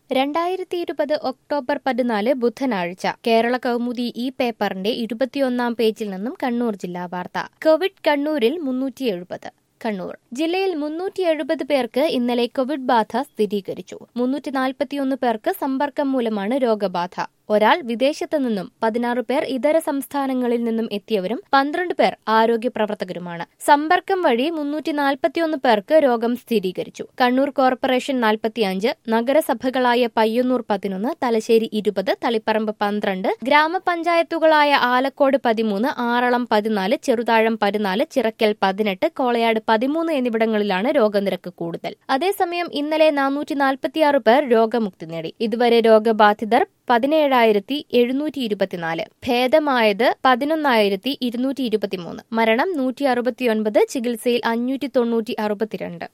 രണ്ടായിരത്തി ഇരുപത് ഒക്ടോബർ പതിനാല് ബുധനാഴ്ച കേരള കൗമുദി ഈ പേപ്പറിന്റെ ഇരുപത്തിയൊന്നാം പേജിൽ നിന്നും കണ്ണൂർ ജില്ലാ വാർത്ത കോവിഡ് കണ്ണൂരിൽ മുന്നൂറ്റി എഴുപത് കണ്ണൂർ ജില്ലയിൽ മുന്നൂറ്റി എഴുപത് പേർക്ക് ഇന്നലെ കോവിഡ് ബാധ സ്ഥിരീകരിച്ചു മുന്നൂറ്റി നാൽപ്പത്തിയൊന്ന് പേർക്ക് സമ്പർക്കം മൂലമാണ് രോഗബാധ ഒരാൾ വിദേശത്തു നിന്നും പതിനാറ് പേർ ഇതര സംസ്ഥാനങ്ങളിൽ നിന്നും എത്തിയവരും പന്ത്രണ്ട് പേർ ആരോഗ്യ പ്രവർത്തകരുമാണ് സമ്പർക്കം വഴി മുന്നൂറ്റി നാൽപ്പത്തിയൊന്ന് പേർക്ക് രോഗം സ്ഥിരീകരിച്ചു കണ്ണൂർ കോർപ്പറേഷൻ നാൽപ്പത്തിയഞ്ച് നഗരസഭകളായ പയ്യന്നൂർ പതിനൊന്ന് തലശ്ശേരി ഇരുപത് തളിപ്പറമ്പ് പന്ത്രണ്ട് ഗ്രാമപഞ്ചായത്തുകളായ ആലക്കോട് പതിമൂന്ന് ആറളം പതിനാല് ചെറുതാഴം പതിനാല് ചിറക്കൽ പതിനെട്ട് കോളയാട് പതിമൂന്ന് എന്നിവിടങ്ങളിലാണ് രോഗനിരക്ക് കൂടുതൽ അതേസമയം ഇന്നലെ നാനൂറ്റി നാൽപ്പത്തിയാറ് പേർ രോഗമുക്തി നേടി ഇതുവരെ രോഗബാധിതർ പതിനേഴായിരത്തി എഴുന്നൂറ്റി ഇരുപത്തിനാല് ഭേദമായത് പതിനൊന്നായിരത്തി ഇരുന്നൂറ്റി ഇരുപത്തിമൂന്ന് മരണം നൂറ്റി അറുപത്തിയൊൻപത് ചികിത്സയിൽ അഞ്ഞൂറ്റി തൊണ്ണൂറ്റി അറുപത്തിരണ്ട്